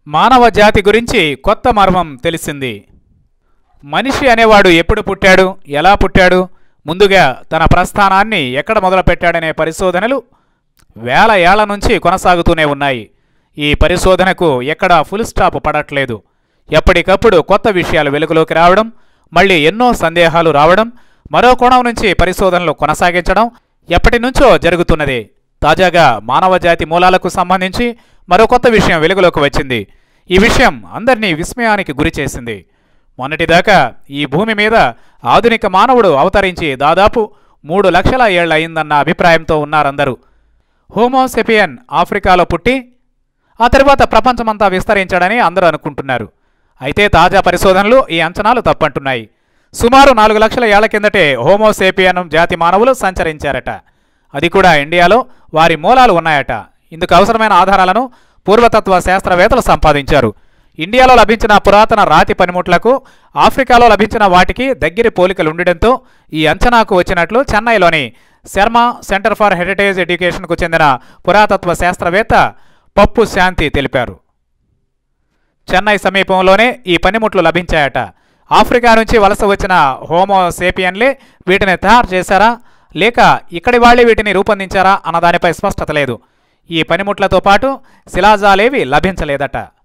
మానవ జాతి గురించి కొత్త మర్మం తెలిసింది మనిషి అనేవాడు ఎప్పుడు పుట్టాడు ఎలా పుట్టాడు ముందుగా తన ప్రస్థానాన్ని ఎక్కడ మొదలుపెట్టాడనే పరిశోధనలు వేల ఏళ్ల నుంచి కొనసాగుతూనే ఉన్నాయి ఈ పరిశోధనకు ఎక్కడా ఫుల్ స్టాప్ పడట్లేదు ఎప్పటికప్పుడు కొత్త విషయాలు వెలుగులోకి రావడం మళ్ళీ ఎన్నో సందేహాలు రావడం మరో కోణం నుంచి పరిశోధనలు కొనసాగించడం ఎప్పటి నుంచో జరుగుతున్నదే తాజాగా మానవ జాతి మూలాలకు సంబంధించి మరో కొత్త విషయం వెలుగులోకి వచ్చింది ఈ విషయం అందరినీ విస్మయానికి గురిచేసింది మొన్నటిదాకా ఈ భూమి మీద ఆధునిక మానవుడు అవతరించి దాదాపు మూడు లక్షల ఏళ్ల అయిందన్న అభిప్రాయంతో ఉన్నారందరూ హోమోసెపియన్ ఆఫ్రికాలో పుట్టి ఆ తర్వాత ప్రపంచమంతా విస్తరించాడని అందరూ అనుకుంటున్నారు అయితే తాజా పరిశోధనలు ఈ అంచనాలు తప్పంటున్నాయి సుమారు నాలుగు లక్షల ఏళ్ల కిందటే హోమోసేపియన్ జాతి మానవులు సంచరించారట అది కూడా ఇండియాలో వారి మూలాలు ఉన్నాయట ఇందుకు అవసరమైన ఆధారాలను పూర్వతత్వ శాస్త్రవేత్తలు సంపాదించారు ఇండియాలో లభించిన పురాతన రాతి పనిముట్లకు ఆఫ్రికాలో లభించిన వాటికి దగ్గరి పోలికలు ఉండడంతో ఈ అంచనాకు వచ్చినట్లు చెన్నైలోని శర్మ సెంటర్ ఫర్ హెరిటేజ్ ఎడ్యుకేషన్కు చెందిన పురాతత్వ శాస్త్రవేత్త పప్పు శాంతి తెలిపారు చెన్నై సమీపంలోనే ఈ పనిముట్లు లభించాయట ఆఫ్రికా నుంచి వలస వచ్చిన హోమో సేపియన్లే వీటిని తయారు చేశారా లేక ఇక్కడి వాళ్ళే వీటిని రూపొందించారా అన్న దానిపై స్పష్టత లేదు ఈ పనిముట్లతో పాటు శిలాజాలేవి లభించలేదట